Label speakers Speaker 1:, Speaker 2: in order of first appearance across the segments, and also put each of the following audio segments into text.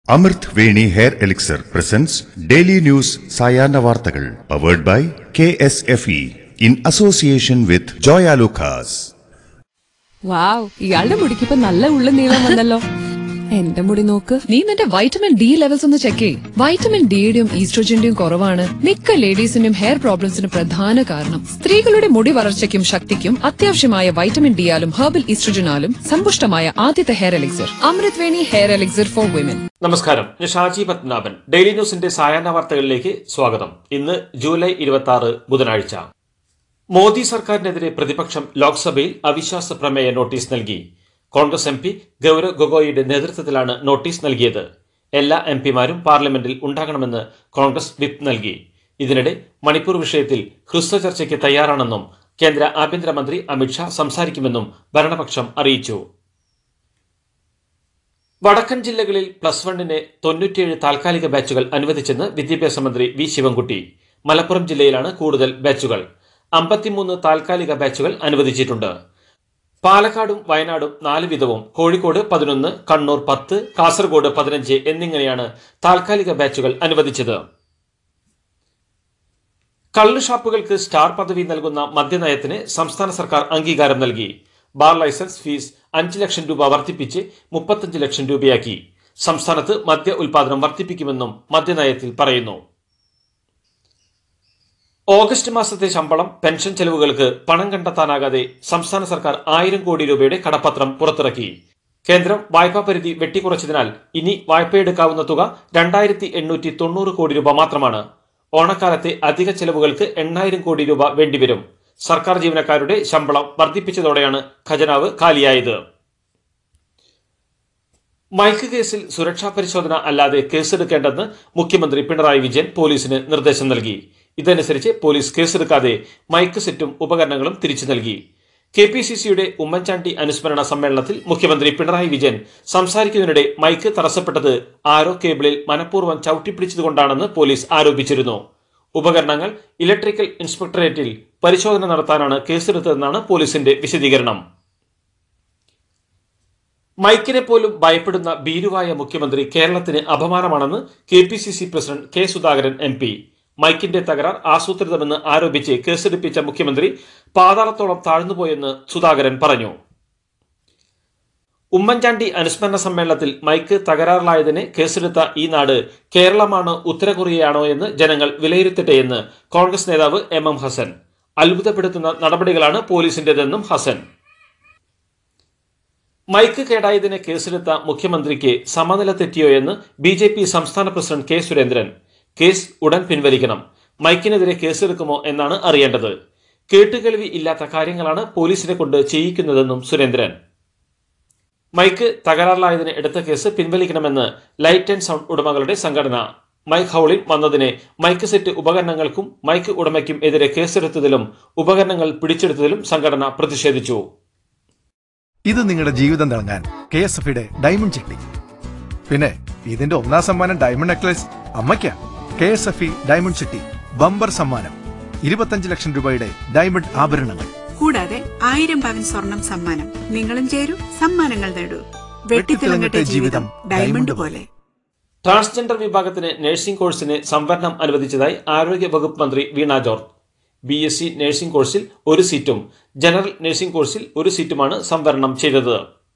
Speaker 1: അമൃത് Veni hair elixir presents daily news സായാഹ്ന വാർത്തകൾ powered by K S F E in association with Joyalukkas
Speaker 2: wow ഇയാളുടെ മുടിക്കിപ്പോ നല്ല ഉള്ള നീളം വന്നല്ലോ എന്റെ മുടി നോക്ക്
Speaker 3: നീ നിന്റെ വൈറ്റമിൻ ഡി ലെവൽസ് ഒന്ന് ചെക്ക് ചെയ്യ് വൈറ്റമിൻ ഡിയുടെയും ഈസ്ട്രോജന്റെയും കുറവാണ് മിക്ക ലേഡീസിന്റെയും ഹെയർ പ്രോബ്ലംസിന് പ്രധാന കാരണം സ്ത്രീകളുടെ മുടി വളർച്ചയ്ക്കും ശക്തിക്കും അത്യാവശ്യമായ വൈറ്റമിൻ ഡിയാലും ഹെർബൽ ഈസ്ട്രോജനാലും സമ്പുഷ്ടമായ ആദ്യത്തെ hair elixir Amrit Veni hair elixir for women
Speaker 4: നമസ്കാരം ഞാൻ ഷാജി പത്മനാഭൻ ഡെയിലി ന്യൂസിന്റെ സായാഹ്ന വാർത്തകളിലേക്ക് സ്വാഗതം ഇന്ന് ജൂലൈ ഇരുപത്തി ആറ് ബുധനാഴ്ച മോദി സർക്കാരിനെതിരെ പ്രതിപക്ഷം ലോക്സഭയിൽ അവിശ്വാസ പ്രമേയ നോട്ടീസ് നൽകി കോൺഗ്രസ് എം പി ഗൌരവ് ഗൊഗോയിയുടെ നേതൃത്വത്തിലാണ് നോട്ടീസ് നൽകിയത് എല്ലാ എം പിമാരും പാർലമെന്റിൽ ഉണ്ടാകണമെന്ന് കോൺഗ്രസ് വിപ്പ് നൽകി ഇതിനിടെ മണിപ്പൂർ വിഷയത്തിൽ ഹ്രസ്വ ചർച്ചയ്ക്ക് തയ്യാറാണെന്നും കേന്ദ്ര ആഭ്യന്തരമന്ത്രി അമിത്ഷാ സംസാരിക്കുമെന്നും ഭരണപക്ഷം അറിയിച്ചു വടക്കൻ ജില്ലകളിൽ പ്ലസ് വണ്ണിന് തൊണ്ണൂറ്റിയേഴ് താൽക്കാലിക ബാച്ചുകൾ അനുവദിച്ചെന്ന് വിദ്യാഭ്യാസ മന്ത്രി വി ശിവൻകുട്ടി മലപ്പുറം ജില്ലയിലാണ് കൂടുതൽ ബാച്ചുകൾ അമ്പത്തിമൂന്ന് താൽക്കാലിക ബാച്ചുകൾ അനുവദിച്ചിട്ടുണ്ട് പാലക്കാടും വയനാടും നാല് വീതവും കോഴിക്കോട് പതിനൊന്ന് കണ്ണൂർ പത്ത് കാസർഗോഡ് പതിനഞ്ച് എന്നിങ്ങനെയാണ് താൽക്കാലിക ബാച്ചുകൾ അനുവദിച്ചത് കള്ള് ഷാപ്പുകൾക്ക് സ്റ്റാർ പദവി നൽകുന്ന മദ്യനയത്തിന് സംസ്ഥാന സർക്കാർ അംഗീകാരം നൽകി ബാർ ലൈസൻസ് ഫീസ് അഞ്ച് ലക്ഷം രൂപ വർദ്ധിപ്പിച്ച് മുപ്പത്തഞ്ച് ലക്ഷം രൂപയാക്കി സംസ്ഥാനത്ത് മദ്യ ഉൽപാദനം വർദ്ധിപ്പിക്കുമെന്നും മദ്യനയത്തിൽ പറയുന്നു ഓഗസ്റ്റ് മാസത്തെ ശമ്പളം പെൻഷൻ ചെലവുകൾക്ക് പണം കണ്ടെത്താനാകാതെ സംസ്ഥാന സർക്കാർ ആയിരം കോടി രൂപയുടെ കടപ്പത്രം പുറത്തിറക്കി കേന്ദ്രം വായ്പാ പരിധി വെട്ടിക്കുറച്ചതിനാൽ ഇനി വായ്പയെടുക്കാവുന്ന തുക രണ്ടായിരത്തി എണ്ണൂറ്റി തൊണ്ണൂറ് കോടി രൂപ മാത്രമാണ് ഓണക്കാലത്തെ അധിക ചെലവുകൾക്ക് എണ്ണായിരം കോടി രൂപ വേണ്ടിവരും സർക്കാർ ജീവനക്കാരുടെ ശമ്പളം വർദ്ധിപ്പിച്ചതോടെയാണ് ഖജനാവ് കാലിയായത് മൈക്ക് കേസിൽ സുരക്ഷാ പരിശോധന അല്ലാതെ കേസെടുക്കേണ്ടെന്ന് മുഖ്യമന്ത്രി പിണറായി വിജയൻ പോലീസിന് നിർദ്ദേശം നൽകി ഇതനുസരിച്ച് പോലീസ് കേസെടുക്കാതെ മൈക്ക് സെറ്റും ഉപകരണങ്ങളും തിരിച്ചു നൽകി കെ പി സി സിയുടെ ഉമ്മൻചാണ്ടി അനുസ്മരണ സമ്മേളനത്തിൽ മുഖ്യമന്ത്രി പിണറായി വിജയൻ സംസാരിക്കുന്നതിനിടെ മൈക്ക് തടസ്സപ്പെട്ടത് ആരോ കേബിളിൽ മനഃപൂർവ്വം ചവിട്ടിപ്പിടിച്ചതുകൊണ്ടാണെന്ന് പോലീസ് ആരോപിച്ചിരുന്നു ഉപകരണങ്ങൾ ഇലക്ട്രിക്കൽ ഇൻസ്പെക്ടറേറ്റിൽ പരിശോധന നടത്താനാണ് കേസെടുത്തതെന്നാണ് പോലീസിന്റെ വിശദീകരണം മൈക്കിനെ പോലും ഭയപ്പെടുന്ന ഭീരുവായ മുഖ്യമന്ത്രി കേരളത്തിന് അപമാനമാണെന്ന് K P C C president K Sudhakaran M P മൈക്കിന്റെ തകരാർ ആസൂത്രിതമെന്ന് ആരോപിച്ച് കേസെടുപ്പിച്ച മുഖ്യമന്ത്രി പാതാളത്തോളം താഴ്ന്നുപോയെന്ന് സുധാകരൻ പറഞ്ഞു ഉമ്മൻചാണ്ടി അനുസ്മരണ സമ്മേളനത്തിൽ മൈക്ക് തകരാറിലായതിന് കേസെടുത്ത ഈ നാട് കേരളമാണോ ഉത്തരകൊറിയയാണോ എന്ന് ജനങ്ങൾ വിലയിരുത്തട്ടെ എന്ന് കോൺഗ്രസ് നേതാവ് എം എം ഹസൻ അത്ഭുതപ്പെടുത്തുന്ന നടപടികളാണ് പോലീസിന്റേതെന്നും ഹസൻ മൈക്ക് കേടായതിന് കേസെടുത്ത മുഖ്യമന്ത്രിക്ക് സമനില തെറ്റിയോ എന്ന് ബി ജെ പി സംസ്ഥാന പ്രസിഡന്റ് കെ സുരേന്ദ്രൻ കേസ് ഉടൻ പിൻവലിക്കണം മൈക്കിനെതിരെ കേസെടുക്കുമോ എന്നാണ് അറിയേണ്ടത് കേട്ടുകേൾവി ഇല്ലാത്ത കാര്യങ്ങളാണ് പോലീസിനെ കൊണ്ട് ചെയ്യിക്കുന്നതെന്നും സുരേന്ദ്രൻ മൈക്ക് തകരാറിലായതിന് എടുത്ത കേസ് പിൻവലിക്കണമെന്ന് ലൈറ്റ് ആൻഡ് സൗണ്ട് ഉടമകളുടെ സംഘടന മൈക്ക് ഹൌളിൻ വന്നതിന് മൈക്ക് സെറ്റ് ഉപകരണങ്ങൾക്കും മൈക്ക് ഉടമയ്ക്കും എതിരെ കേസെടുത്തതിലും ഉപകരണങ്ങൾ പിടിച്ചെടുത്തതിലും സംഘടന പ്രതിഷേധിച്ചു
Speaker 5: ഇത് നിങ്ങളുടെ ജീവിതം തിളങ്ങാൻ K S F diamond Chitty പിന്നെ ഇതിന്റെ ഒന്നാം സമ്മാനം ഡയമണ്ട് നെക്ലസ് അമ്മയ്ക്ക K S F diamond Chitty bumper സമ്മാനം ഇരുപത്തഞ്ച് ലക്ഷം രൂപയുടെ ഡയമണ്ട് ആഭരണങ്ങൾ
Speaker 6: കൂടാതെ ആയിരം പവൻ സ്വർണം സമ്മാനം നിങ്ങളും ചേരൂ സമ്മാനങ്ങൾ നേടൂ വെട്ടിത്തിളങ്ങട്ടെ ജീവിതം ഡയമണ്ട് പോലെ
Speaker 4: ട്രാൻസ്ജെൻഡർ വിഭാഗത്തിന് നഴ്സിംഗ് കോഴ്സിന് സംവരണം അനുവദിച്ചതായി ആരോഗ്യ വകുപ്പ് മന്ത്രി Veena George B S C nursing കോഴ്സിൽ ഒരു സീറ്റും ജനറൽ നഴ്സിംഗ് കോഴ്സിൽ ഒരു സീറ്റുമാണ് സംവരണം ചെയ്തത്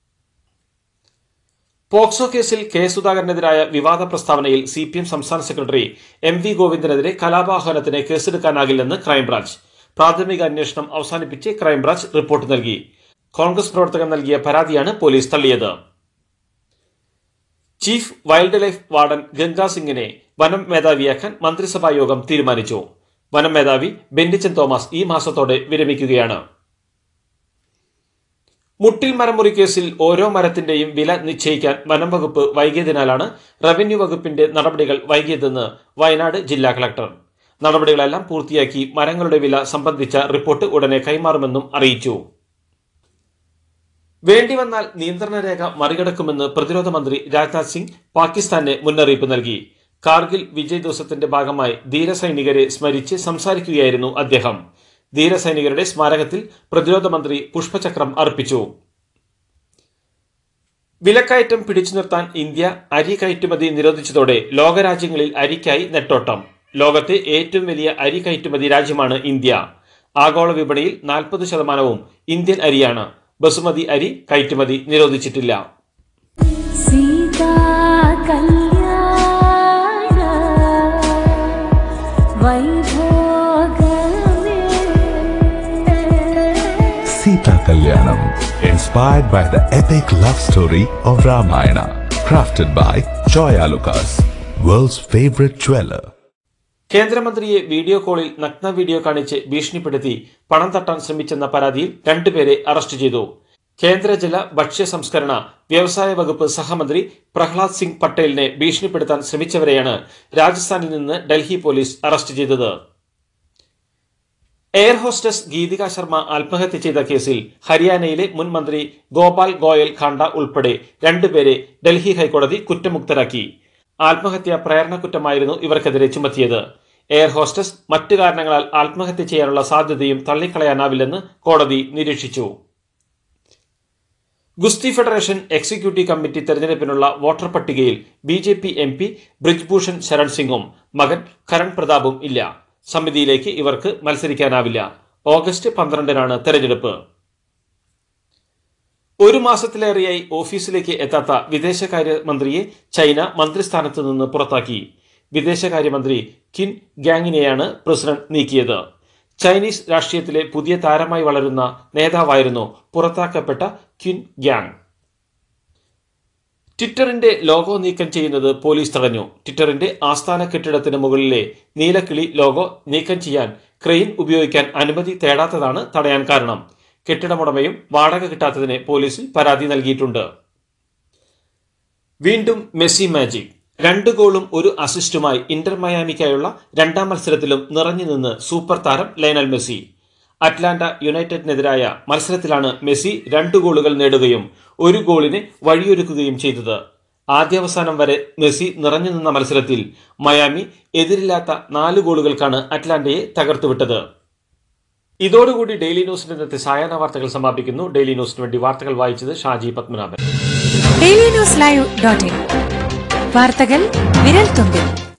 Speaker 4: പോക്സോ കേസിൽ കെ സുധാകരനെതിരായ വിവാദ പ്രസ്താവനയിൽ സി പി എം സംസ്ഥാന സെക്രട്ടറി എം വി ഗോവിന്ദനെതിരെ കലാപാഹ്വാനത്തിന് കേസെടുക്കാനാകില്ലെന്ന് ക്രൈംബ്രാഞ്ച് പ്രാഥമിക അന്വേഷണം അവസാനിപ്പിച്ച് ക്രൈംബ്രാഞ്ച് റിപ്പോർട്ട് നൽകി കോൺഗ്രസ് പ്രവർത്തകൻ നൽകിയ പരാതിയാണ് പോലീസ് തള്ളിയത് chief wildlife warden Ganga സിംഗിനെ വനം മേധാവിയാക്കാൻ മന്ത്രിസഭാ യോഗം തീരുമാനിച്ചു വനം മേധാവി ബെന്നിച്ചൻ തോമസ് ഈ മാസത്തോടെ വിരമിക്കുകയാണ് മുട്ടിൽ മരമുറി കേസിൽ ഓരോ മരത്തിന്റെയും വില നിശ്ചയിക്കാൻ വനം വകുപ്പ് വൈകിയതിനാലാണ് റവന്യൂ വകുപ്പിന്റെ നടപടികൾ വൈകിയതെന്ന് വയനാട് ജില്ലാ കളക്ടർ നടപടികളെല്ലാം പൂർത്തിയാക്കി മരങ്ങളുടെ വില സംബന്ധിച്ച റിപ്പോർട്ട് ഉടനെ കൈമാറുമെന്നും അറിയിച്ചു വേണ്ടിവന്നാൽ നിയന്ത്രണ രേഖ മറികടക്കുമെന്ന് പ്രതിരോധ മന്ത്രി രാജ്നാഥ് സിംഗ് പാകിസ്ഥാന് മുന്നറിയിപ്പ് നൽകി കാർഗിൽ വിജയ് ദിവസത്തിന്റെ ഭാഗമായി ധീരസൈനികരെ സ്മരിച്ച് സംസാരിക്കുകയായിരുന്നു അദ്ദേഹം ധീരസൈനികരുടെ സ്മാരകത്തിൽ പ്രതിരോധ മന്ത്രി പുഷ്പചക്രം അർപ്പിച്ചു വിലക്കയറ്റം പിടിച്ചു നിർത്താൻ ഇന്ത്യ അരി കയറ്റുമതി നിരോധിച്ചതോടെ ലോകരാജ്യങ്ങളിൽ അരിക്കായി നെട്ടോട്ടം ലോകത്തെ ഏറ്റവും വലിയ അരി കയറ്റുമതി രാജ്യമാണ് ഇന്ത്യ ആഗോള വിപണിയിൽ നാൽപ്പത് ശതമാനവും ഇന്ത്യൻ അരിയാണ് ബസുമതി അരി കയറ്റുമതി നിരോധിച്ചിട്ടില്ല
Speaker 7: സീതാ കല്യാണ വൈഭോഗമേ
Speaker 8: Sita Kalyanam, inspired by the epic love story of Ramayana, crafted by Joya Lucas, world's favorite jeweler.
Speaker 4: കേന്ദ്രമന്ത്രിയെ വീഡിയോ കോളിൽ നഗ്ന വീഡിയോ കാണിച്ച് ഭീഷണിപ്പെടുത്തി പണം തട്ടാൻ ശ്രമിച്ചെന്ന പരാതിയിൽ രണ്ടുപേരെ അറസ്റ്റ് ചെയ്തു കേന്ദ്ര ജല ഭക്ഷ്യ സംസ്കരണ വ്യവസായ വകുപ്പ് സഹമന്ത്രി പ്രഹ്ലാദ് സിംഗ് പട്ടേലിനെ ഭീഷണിപ്പെടുത്താൻ ശ്രമിച്ചവരെയാണ് രാജസ്ഥാനിൽ നിന്ന് ഡൽഹി പോലീസ് അറസ്റ്റ് ചെയ്തത് എയർ ഹോസ്റ്റസ് ഗീതിക ശർമ്മ ആത്മഹത്യ ചെയ്ത കേസിൽ ഹരിയാനയിലെ മുൻ മന്ത്രി ഗോപാൽ ഗോയൽ ഖാണ്ട ഉൾപ്പെടെ രണ്ടുപേരെ ഡൽഹി ഹൈക്കോടതി കുറ്റമുക്തരാക്കി ആത്മഹത്യ പ്രേരണ കുറ്റമായിരുന്നു ഇവർക്കെതിരെ ചുമത്തിയത് എയർ ഹോസ്റ്റസ് മറ്റു കാരണങ്ങളാൽ ആത്മഹത്യ ചെയ്യാനുള്ള സാധ്യതയും തള്ളിക്കളയാനാവില്ലെന്ന് കോടതി നിരീക്ഷിച്ചു ഗുസ്തി ഫെഡറേഷൻ എക്സിക്യൂട്ടീവ് കമ്മിറ്റി തെരഞ്ഞെടുപ്പിനുള്ള വോട്ടർ പട്ടികയിൽ B J P M P Brij Bhushan Sharan സിംഗും മകൻ കരൺ പ്രതാപും ഇല്ല സമിതിയിലേക്ക് ഇവർക്ക് മത്സരിക്കാനാവില്ല ഓഗസ്റ്റ് പന്ത്രണ്ടിനാണ് തെരഞ്ഞെടുപ്പ് ഒരു മാസത്തിലേറെയായി ഓഫീസിലേക്ക് എത്താത്ത വിദേശകാര്യമന്ത്രിയെ ചൈന മന്ത്രിസ്ഥാനത്ത് നിന്ന് പുറത്താക്കി വിദേശകാര്യമന്ത്രി കിൻ ഗ്യാങ്ങിനെയാണ് പ്രസിഡന്റ് നീക്കിയത് ചൈനീസ് രാഷ്ട്രീയത്തിലെ പുതിയ താരമായി വളരുന്ന നേതാവായിരുന്നു പുറത്താക്കപ്പെട്ട കിൻ ഗ്യാങ് ട്വിറ്ററിന്റെ ലോഗോ നീക്കം ചെയ്യുന്നത് പോലീസ് തടഞ്ഞു ട്വിറ്ററിന്റെ ആസ്ഥാന കെട്ടിടത്തിന് മുകളിലെ നീലക്കിളി ലോഗോ നീക്കം ചെയ്യാൻ ക്രെയിൻ ഉപയോഗിക്കാൻ അനുമതി തേടാത്തതാണ് തടയാൻ കാരണം കെട്ടിടമുടമയും വാടക കിട്ടാത്തതിന് പോലീസിൽ പരാതി നൽകിയിട്ടുണ്ട് വീണ്ടും മെസ്സി മാജിക് രണ്ട് ഗോളും ഒരു അസിസ്റ്റുമായി ഇന്റർ മയാമിക്കായുള്ള രണ്ടാം മത്സരത്തിലും നിറഞ്ഞു നിന്ന് സൂപ്പർ താരം ലയണൽ മെസ്സി അറ്റ്ലാന്റ യുണൈറ്റഡിനെതിരായ മത്സരത്തിലാണ് മെസ്സി രണ്ട് ഗോളുകൾ നേടുകയും ഒരു ഗോളിന് വഴിയൊരുക്കുകയും ചെയ്തത് ആദ്യാവസാനം വരെ മെസ്സി നിറഞ്ഞു നിന്ന മത്സരത്തിൽ മയാമി എതിരില്ലാത്ത നാല് ഗോളുകൾക്കാണ് അറ്റ്ലാന്റയെ തകർത്തുവിട്ടത് ഇതോടുകൂടി ഡെയിലി ന്യൂസിന്റെ ഇന്നത്തെ സായാഹ്ന വാർത്തകൾ സമാപിക്കുന്നു ഡെയിലി ന്യൂസിന് വേണ്ടി വാർത്തകൾ വായിച്ചത് Shaji Padmanabhan
Speaker 9: daily news live dot in വാർത്തകൾ വിരൽ തുമ്പിൽ